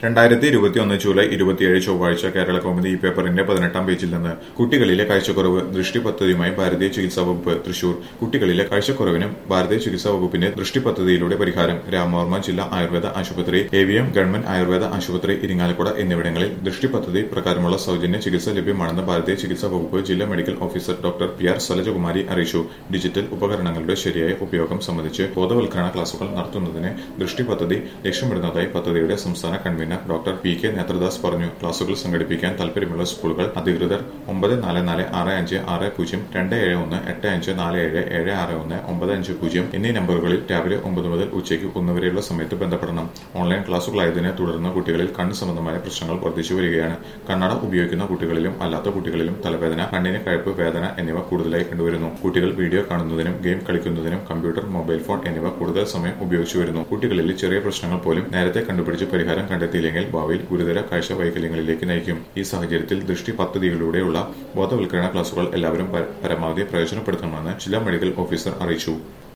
രണ്ടായിരത്തി ഇരുപത്തിയൊന്ന് ജൂലൈ ഇരുപത്തിയേഴ് ചൊവ്വാഴ്ച കേരള കൗമുദി ഈ പേപ്പറിന്റെ പതിനെട്ടാം പേജിൽ നിന്ന് കുട്ടികളിലെ കാഴ്ചക്കുറവ് ദൃഷ്ടി പദ്ധതിയുമായി ഭാരതീയ ചികിത്സാ വകുപ്പ് തൃശൂർ കുട്ടികളിലെ കാഴ്ചക്കുറവിന് ഭാരതീയ ചികിത്സാ വകുപ്പിന്റെ ദൃഷ്ടി പദ്ധതിയിലൂടെ പരിഹാരം രാമവർമ്മ ജില്ലാ ആയുർവേദ ആശുപത്രി A V M government Ayurveda ആശുപത്രി ഇരിങ്ങാലക്കുട എന്നിവിടങ്ങളിൽ ദൃഷ്ടി പദ്ധതി പ്രകാരമുള്ള സൗജന്യ ചികിത്സ ലഭ്യമാണെന്ന് ഭാരതീയ ചികിത്സാ വകുപ്പ് ജില്ലാ medical officer doctor P R Salajakumari അറിയിച്ചു ഡിജിറ്റൽ ഉപകരണങ്ങളുടെ ശരിയായ ഉപയോഗം സംബന്ധിച്ച് ബോധവൽക്കരണ ക്ലാസുകൾ നടത്തുന്നതിന് ദൃഷ്ടി പദ്ധതി ലക്ഷ്യമിടുന്നതായി പദ്ധതിയുടെ സംസ്ഥാന convener doctor P K Nethradas പറഞ്ഞു ക്ലാസുകൾ സംഘടിപ്പിക്കാൻ താൽപര്യമുള്ള സ്കൂളുകൾ അധികൃതർ ഒമ്പത് നാല് നാല് ആറ് അഞ്ച് ആറ് പൂജ്യം രണ്ട് ഏഴ് ഒന്ന് എട്ട് അഞ്ച് നാല് ഏഴ് ഏഴ് ആറ് ഒന്ന് ഒമ്പത് അഞ്ച് പൂജ്യം എന്നീ നമ്പറുകളിൽ രാവിലെ ഒമ്പത് മുതൽ ഉച്ചയ്ക്ക് ഒന്ന് വരെയുള്ള സമയത്ത് ബന്ധപ്പെടണം ഓൺലൈൻ ക്ലാസുകളായതിനെ തുടർന്ന് കുട്ടികളിൽ കണ്ണ് സംബന്ധമായ പ്രശ്നങ്ങൾ വർദ്ധിച്ചു വരികയാണ് കണ്ണട ഉപയോഗിക്കുന്ന കുട്ടികളിലും അല്ലാത്ത കുട്ടികളിലും തലവേദന കണ്ണിന് കഴപ്പ് വേദന എന്നിവ കൂടുതലായി കണ്ടുവരുന്നു കുട്ടികൾ വീഡിയോ കാണുന്നതിനും ഗെയിം കളിക്കുന്നതിനും കമ്പ്യൂട്ടർ മൊബൈൽ ഫോൺ എന്നിവ കൂടുതൽ സമയം ഉപയോഗിച്ചു വരുന്നു കുട്ടികളിൽ ചെറിയ പ്രശ്നങ്ങൾ പോലും നേരത്തെ കണ്ടുപിടിച്ച് പരിഹാരം കണ്ടെത്തിയില്ലെങ്കിൽ ഭാവിയിൽ ഗുരുതര കാഴ്ച വൈകല്യങ്ങളിലേക്ക് നയിക്കും ഈ സാഹചര്യത്തിൽ ദൃഷ്ടി പദ്ധതിയിലൂടെയുള്ള ബോധവൽക്കരണ ക്ലാസുകൾ എല്ലാവരും പര- പരമാവധി പ്രയോജനപ്പെടുത്തണമെന്ന് ജില്ലാ മെഡിക്കൽ ഓഫീസർ അറിയിച്ചു